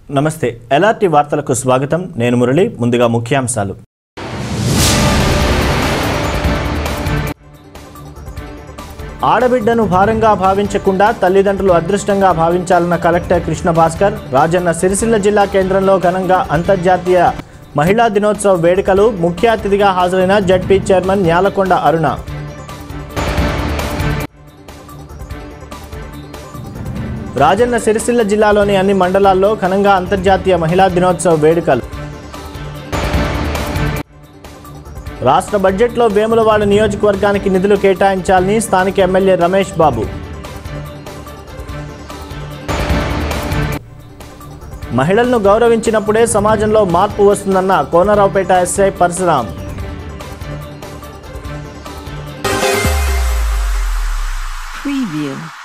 నమస్తే ఎల్ఆర్టీ వార్తలకు స్వాగతం నేను మురళి ముందుగా ముఖ్యాంశాలు ఆడబిడ్డను భారంగా భావించకుండా తల్లిదండ్రులు అదృష్టంగా భావించాలన్న కలెక్టర్ కృష్ణ భాస్కర్ రాజన్న సిరిసిల్ల జిల్లా కేంద్రంలో ఘనంగా అంతర్జాతీయ మహిళా దినోత్సవ వేడుకలు ముఖ్య అతిథిగా హాజరైన జడ్పీ చైర్మన్ న్యాలకొండ అరుణ రాజన్న సిరిసిల్ల జిల్లాలోని అన్ని మండలాల్లో ఘనంగా అంతర్జాతీయ మహిళా దినోత్సవ వేడుకలు రాష్ట్ర బడ్జెట్లో వేములవాడ నియోజకవర్గానికి నిధులు కేటాయించాలని స్థానిక ఎమ్మెల్యే రమేష్ బాబు మహిళలను గౌరవించినప్పుడే సమాజంలో మార్పు వస్తుందన్న కోనరావుపేట ఎస్ఐ పరశురాం Preview.